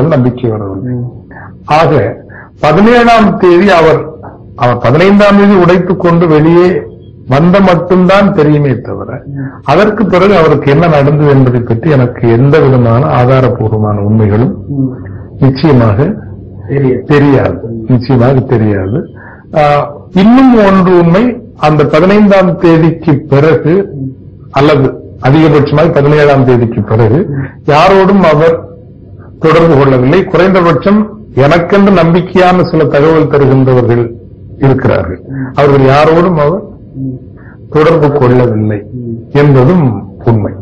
நம்பிக்கை வரவில்லை ஆக பதினேழாம் தேதி அவர் அவர் பதினைந்தாம் தேதி உடைத்துக் கொண்டு வெளியே வந்த மட்டும்தான் தெரியுமே தவிர அதற்கு பிறகு அவருக்கு என்ன நடந்தது என்பதை பற்றி எனக்கு எந்த விதமான ஆதாரபூர்வமான உண்மைகளும் நிச்சயமாக தெரியாது நிச்சயமாக தெரியாது ஆஹ், இன்னும் ஒன்று உண்மை அந்த பதினைந்தாம் தேதிக்கு பிறகு அல்லது அதிகபட்சமாக பதினேழாம் தேதிக்கு பிறகு யாரோடும் அவர் தொடர்பு கொள்ளவில்லை குறைந்தபட்சம் எனக்கென்று நம்பிக்கையான சில தகவல் தருகின்றவர்கள் இருக்கிறார்கள் அவர்கள் யாரோடும் அவர் தொடர்பு கொள்ளவில்லை என்பதும் உண்மை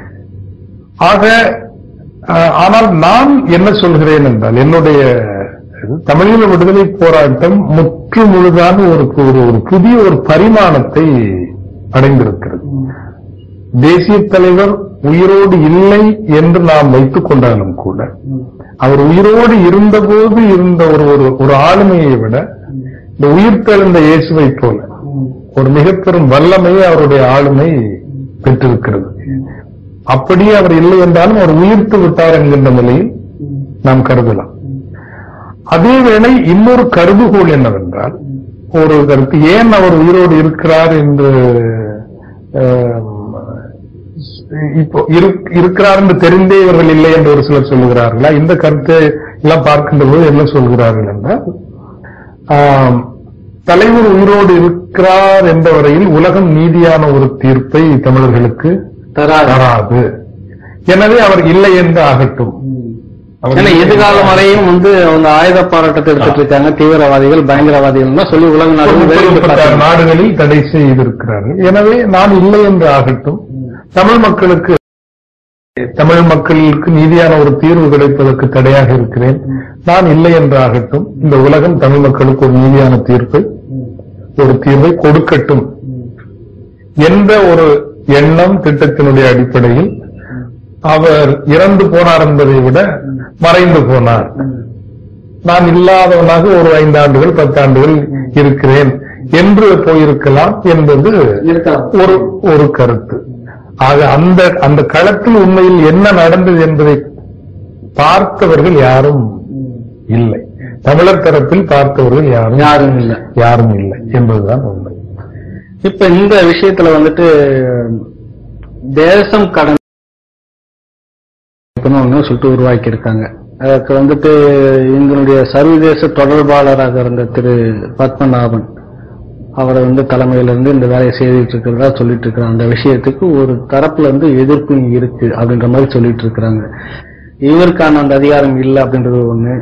ஆக அஹ், ஆனால் நான் என்ன சொல்கிறேன் என்றால் என்னுடைய இது, தமிழீழ விடுதலை போராட்டம் முற்று முழுதாக ஒரு ஒரு ஒரு புதிய ஒரு பரிமாணத்தை அடைந்திருக்கிறது தேசிய தலைவர் உயிரோடு இல்லை என்று நாம் வைத்துக் கொண்டாலும் கூட அவர் உயிரோடு இருந்தபோது இருந்த ஒரு ஒரு ஒரு ஆளுமையை விட இந்த உயிர் தெழுந்த இயேசுவை போல ஒரு மிக பெரும் வல்லமையை அவருடைய ஆளுமை பெற்றிருக்கிறது அப்படியே அவர் இல்லை என்றாலும் அவர் உயிர்த்து விட்டார் என்கின்ற நிலையில் நாம் கருதலாம் அதேவேளை இன்னொரு கருதுகோள் என்னவென்றால் ஒரு கருத்து ஏன் அவர் உயிரோடு இருக்கிறார் என்று ஆம், இப்போ இருக்- இருக்கிறார் என்று தெரிந்தே இவர்கள் இல்லை என்று ஒரு சிலர் சொல்லுகிறார்களா இந்த கருத்தை எல்லாம் பார்க்கின்ற போது என்ன சொல்கிறார்கள் என்றால் ஆம், தலைவர் உயிரோடு இருக்கிறார் என்ற வரையில் உலகம் நீதியான ஒரு தீர்ப்பை தமிழர்களுக்கு தராது தராது எனவே அவர் இல்லை என்று ஆகட்டும் அவர் ஏன்னா இல்லை எதிர்காலம் என்று வரையும் வந்து அவங்க ஆயுத போராட்டத்தை எடுத்துட்டு இருக்காங்க தீவிரவாதிகள் பயங்கரவாதிகள் சொல்லி உலக ஒரு நாடுகள் வேடிக்கை முப்பத்தாறு பார்த்தாங்க. நாடுகளில் தடை செய்திருக்கிறார்கள் எனவே நான் இல்லை என்று ஆகட்டும் தமிழ் மக்களுக்கு தமிழ் மக்களுக்கு நீதியான ஒரு தீர்வு கிடைப்பதற்கு தடையாக இருக்கிறேன் நான் இல்லை என்று ஆகட்டும் இந்த உலகம் தமிழ் மக்களுக்கு ஒரு நீதியான தீர்ப்பை ஒரு தீர்வை கொடுக்கட்டும் என்ற ஒரு எண்ணம் திட்டத்தினுடைய அடிப்படையில் அவர் இறந்து போனார் என்பதை விட மறைந்து போனார் நான் இல்லாதவனாக ஒரு ஐந்தாண்டுகள் பத்தாண்டுகள் இருக்கிறேன் என்று போயிருக்கலாம் என்பது இருக்கலாம். ஒரு ஒரு கருத்து ஆக அந்த அந்த களத்தில் உண்மையில் என்ன நடந்தது என்பதை பார்த்தவர்கள் யாரும் இல்லை தமிழர் தரப்பில் பார்த்தவர்கள் யாரும் யாரும் இல்ல யாரும் இல்லை என்பதுதான் உண்மை இப்ப இந்த விஷயத்துல வந்துட்டு தேசம் கடன் ஒண்ணு சொல்லிட்டு உருவாக்கி இருக்காங்க அதுக்கு வந்துட்டு எங்களுடைய சர்வதேச தொடர்பாளராக இருந்த திரு பத்மநாபன் அவரை வந்து தலைமையில இருந்து இந்த வேலையை செய்துட்டு இருக்கிறதா சொல்லிட்டு இருக்கிறாங்க அந்த விஷயத்துக்கு ஒரு தரப்புல இருந்து எதிர்ப்பு இருக்கு அப்படின்ற மாதிரி சொல்லிட்டு இருக்கிறாங்க இவருக்கான அந்த அதிகாரம் இல்லை அப்படின்றது ஒண்ணு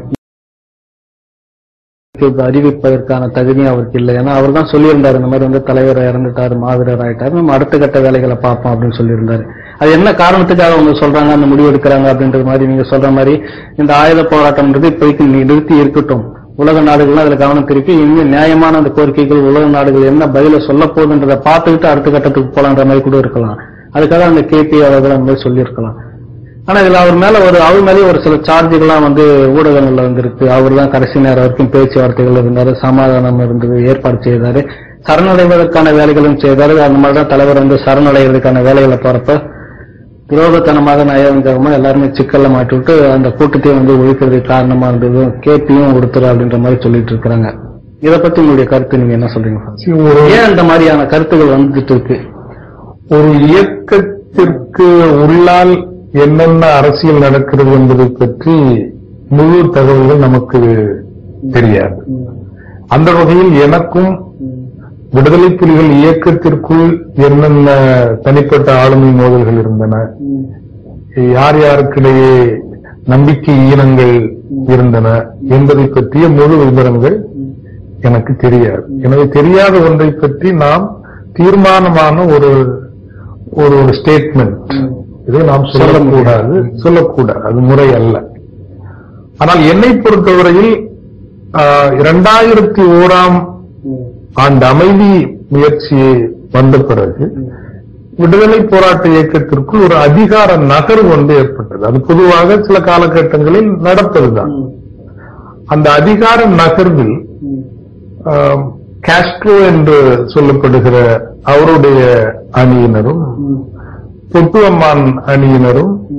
இது அறிவிப்பதற்கான தகுதியும் அவருக்கு இல்லை ஏன்னா அவர் தான் சொல்லியிருந்தாரு இந்த மாதிரி வந்து தலைவர் இறந்துட்டாரு மாவீரர் ஆயிட்டாரு நம்ம அடுத்த கட்ட வேலைகளை பார்ப்போம் அப்படின்னு சொல்லியிருந்தாரு அது என்ன காரணத்துக்காக அவங்க சொல்றாங்க அந்த முடிவு எடுக்கிறாங்க அப்படின்றது மாதிரி நீங்க சொல்ற மாதிரி இந்த ஆயுத போராட்டம்ன்றது இப்போதைக்கு நீ நிறுத்தி இருக்கட்டும் உலக நாடுகள்லாம் அதுல கவனம் திருப்பி இன்னும் நியாயமான அந்த கோரிக்கைகள் உலக நாடுகள் என்ன பதில சொல்ல போகுதுன்றதை பார்த்துக்கிட்டு அடுத்த கட்டத்துக்கு போலான்ற மாதிரி கூட இருக்கலாம் அதுக்காக அந்த கேபி அவர்கள் அந்த மாதிரி சொல்லியிருக்கலாம் ஆனா இதுல அவர் மேல ஒரு அவர் மேலே ஒரு சில சார்ஜுகள்லாம் வந்து ஊடகங்கள்ல வந்திருக்கு அவர் தான் கடைசி நேரம் வரைக்கும் பேச்சுவார்த்தைகள் இருந்தாரு சமாதானம் இருந்தது ஏற்பாடு செய்தாரு சரணடைவதற்கான வேலைகளும் செய்தாரு அந்த மாதிரி தான் தலைவர் வந்து சரணடைவதற்கான வேலைகளை போறப்ப துரோகத்தனமாக நயவஞ்சகமா எல்லாருமே சிக்கல்ல மாட்டி விட்டு அந்த கூட்டத்தையே வந்து ஒழிக்கிறதுக்கு காரணமா இருந்தது கேபியும் கொடுத்துரு அப்படின்ற மாதிரி சொல்லிட்டு இருக்கிறாங்க இத பத்தி உங்களுடைய கருத்து நீங்க என்ன சொல்றீங்க ஒரு ஏன் இந்த மாதிரியான கருத்துகள் வந்துட்டு இருக்கு ஒரு இயக்கத்திற்கு உள்ளால் என்னென்ன அரசியல் நடக்கிறது என்பதை பற்றி முழு தகவல்கள் நமக்கு தெரியாது அந்த வகையில் எனக்கும் விடுதலை புலிகள் இயக்கத்திற்குள் என்னென்ன தனிப்பட்ட ஆளுமை மோதல்கள் இருந்தன யார் யாருக்கிடையே நம்பிக்கை ஈனங்கள் இருந்தன என்பதை பற்றிய முழு விவரங்கள் எனக்கு தெரியாது எனவே தெரியாத ஒன்றை பற்றி நாம் தீர்மானமான ஒரு ஒரு ஒரு ஸ்டேட்மெண்ட் இதை நாம் சொல்லக்கூடாது சொல்லக்கூடாது அது முறை அல்ல ஆனால் என்னை பொறுத்தவரையில் ஆஹ், இரண்டாயிரத்தி ஓராம் ஆண்டு அமைதி முயற்சி வந்த பிறகு விடுதலை போராட்ட இயக்கத்திற்குள் ஒரு அதிகார நகர்வு ஒன்று ஏற்பட்டது அது பொதுவாக சில காலகட்டங்களில் நடப்பதுதான் அந்த அதிகார நகர்வில் ஆம், காஸ்ட்ரோ என்று சொல்லப்படுகிற அவருடைய அணியினரும் பொட்டுவம்மான் அணியினரும்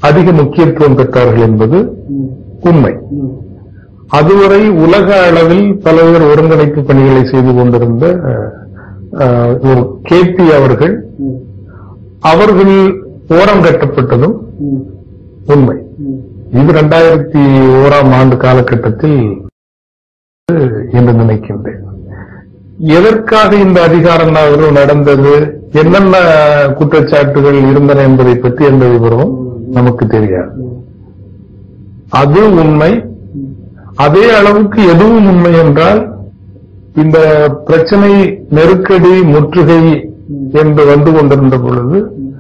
அதிக முக்கியத்துவம் பெற்றார்கள் என்பது உண்மை அதுவரை உலக அளவில் பல்வேறு ஒருங்கிணைப்பு பணிகளை செய்து கொண்டிருந்த அஹ், ஒரு கேபி அவர்கள் அவர்கள் ஓரம் கட்டப்பட்டதும் உண்மை இது இரண்டாயிரத்தி ஓராம் ஆண்டு காலகட்டத்தில் என்று நினைக்கின்றேன் எதற்காக இந்த அதிகார நகர்வு நடந்தது என்னென்ன குற்றச்சாட்டுகள் இருந்தன என்பதை பற்றி எந்த விவரமும் நமக்கு தெரியாது அது உண்மை அதே அளவுக்கு எதுவும் உண்மை என்றால் இந்த பிரச்சனை நெருக்கடி முற்றுகை என்று வந்து கொண்டிருந்த பொழுது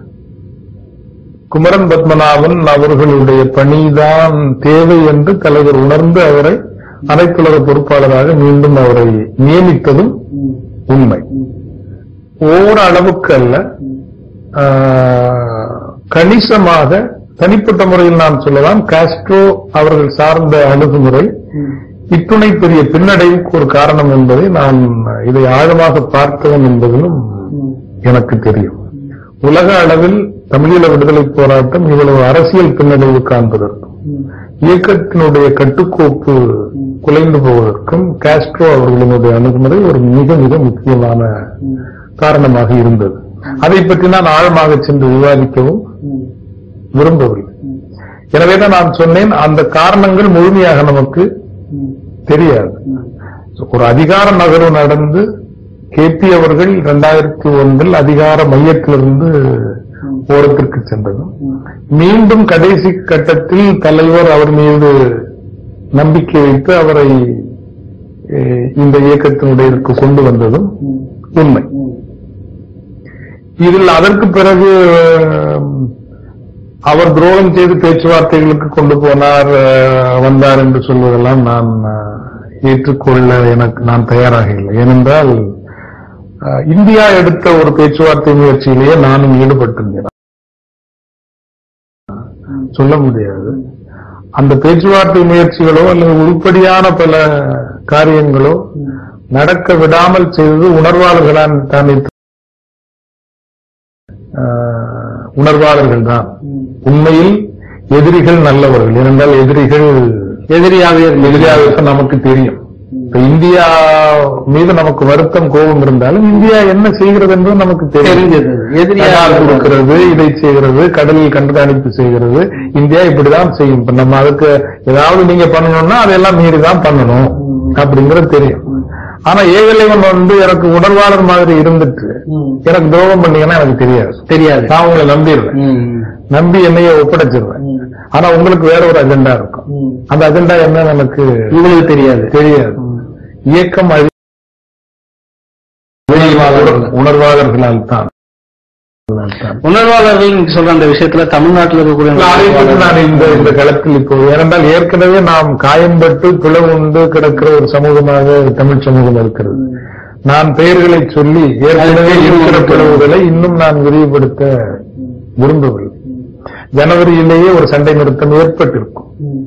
குமரன் பத்மநாபன் அவர்களுடைய பணிதான் தேவை என்று தலைவர் உணர்ந்து அவரை அனைத்துலக பொறுப்பாளராக மீண்டும் அவரை நியமித்ததும் உண்மை ஓரளவுக்கு அல்ல ஆஹ், கணிசமாக தனிப்பட்ட முறையில் நான் சொல்லலாம் காஸ்ட்ரோ அவர்கள் சார்ந்த அணுகுமுறை இத்துணை பெரிய பின்னடைவுக்கு ஒரு காரணம் என்பதை நான் இதை ஆழமாக பார்த்தவன் என்பதிலும் எனக்கு தெரியும் உலக அளவில் தமிழீழ விடுதலை போராட்டம் இவ்வளவு அரசியல் பின்னடைவு காண்பதற்கும் இயக்கத்தினுடைய கட்டுக்கோப்பு குலைந்து போவதற்கும் காஸ்ட்ரோ அவர்களினுடைய அணுகுமுறை ஒரு மிக மிக முக்கியமான காரணமாக இருந்தது அதை பற்றி நான் ஆழமாக சென்று விவாதிக்கவும் விரும்பவில்லை எனவேதான் நான் சொன்னேன் அந்த காரணங்கள் முழுமையாக நமக்கு தெரியாது ஒரு அதிகார நகர்வு நடந்து கேபி அவர்கள் இரண்டாயிரத்தி ஒன்றில் அதிகார மையத்திலிருந்து ஓரத்திற்கு சென்றதும் மீண்டும் கடைசி கட்டத்தில் தலைவர் அவர் மீது நம்பிக்கை வைத்து அவரை அஹ், இந்த இயக்கத்தினுடைய இதற்கு கொண்டு வந்ததும் உண்மை இதில் அதற்கு பிறகு அஹ், அவர் துரோகம் செய்து பேச்சுவார்த்தைகளுக்கு கொண்டு போனார் அஹ், வந்தார் என்று சொல்வதெல்லாம் நான் அஹ், ஏற்றுக்கொள்ள எனக்கு நான் தயாராக இல்லை ஏனென்றால் அஹ், இந்தியா எடுத்த ஒரு பேச்சுவார்த்தை முயற்சியிலேயே நானும் ஈடுபட்டிருந்தேன் சொல்ல முடியாது அந்த பேச்சுவார்த்தை முயற்சிகளோ அல்லது உருப்படியான பல காரியங்களோ நடக்க விடாமல் செய்தது உணர்வாளர்களான் தானே உணர்வாளர்கள் தான் உண்மையில் எதிரிகள் நல்லவர்கள் ஏனென்றால் எதிரிகள் எதிரியாவே எதிரியாக இருக்க நமக்கு தெரியும் இப்ப இந்தியா மீது நமக்கு வருத்தம் கோபம் இருந்தாலும் இந்தியா என்ன செய்கிறது என்று நமக்கு தெரியும் தெரிஞ்சது எதிரியா தபால் கொடுக்கிறது இதை செய்கிறது கடலில் கண்காணிப்பு செய்கிறது இந்தியா இப்படிதான் செய்யும் இப்ப நம்ம அதுக்கு ஏதாவது நீங்க பண்ணணும்னா அதெல்லாம் மீறிதான் பண்ணணும் அப்படிங்கிறது தெரியும் ஆனா ஏகலைவன் வந்து எனக்கு உணர்வாளர் மாதிரி இருந்துட்டு எனக்கு துரோகம் பண்ணீங்கன்னா எனக்கு தெரியாது தெரியாது நான் உங்களை நம்பிடுவேன் ம். நம்பி என்னைய ஒப்படைச்சிருவேன் ஆனா உங்களுக்கு வேற ஒரு அஜெண்டா இருக்கும் அந்த அஜெண்டா என்னன்னு எனக்கு உங்களுக்கு தெரியாது தெரியாது இயக்கம் அழி- உணர்வாளர்களால் தான் உணர்வாளர்கள் நீங்க சொல்ற அந்த விஷயத்துல தமிழ்நாட்டில் இருக்கக்கூடிய அதை பற்றி நான் இந்த இந்த களத்தில் இப்போ ஏனென்றால் ஏற்கனவே நாம் காயம்பட்டு பிளவு உண்டு கிடக்கிற ஒரு சமூகமாக தமிழ் சமூகம் இருக்கிறது நான் பெயர்களை சொல்லி ஏற்கனவே இருக்கிற பிளவுகளை இன்னும் நான் விரிவுபடுத்த விரும்பவில்லை ஜனவரியிலேயே ஒரு சண்டை நிறுத்தம் ஏற்பட்டிருக்கும்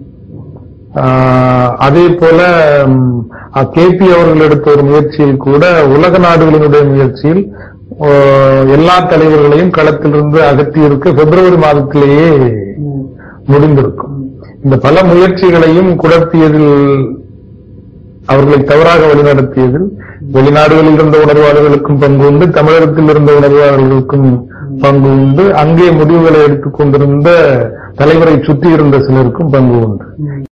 ஆஹ் அதே போல கேபி அவர்கள் எடுத்த ஒரு முயற்சியில் கூட உலக நாடுகளினுடைய முயற்சியில் ஆஹ் எல்லா தலைவர்களையும் களத்திலிருந்து அகற்றியிருக்க பிப்ரவரி மாதத்திலேயே முடிந்திருக்கும் இந்த பல முயற்சிகளையும் குழப்பியதில் அவர்களை தவறாக வழிநடத்தியதில் வெளிநாடுகளில் இருந்த உணர்வாளர்களுக்கும் பங்கு உண்டு தமிழகத்தில் இருந்த உணர்வாளர்களுக்கும் பங்கு உண்டு அங்கே முடிவுகளை எடுத்துக் கொண்டிருந்த தலைவரை சுற்றி இருந்த சிலருக்கும் பங்கு உண்டு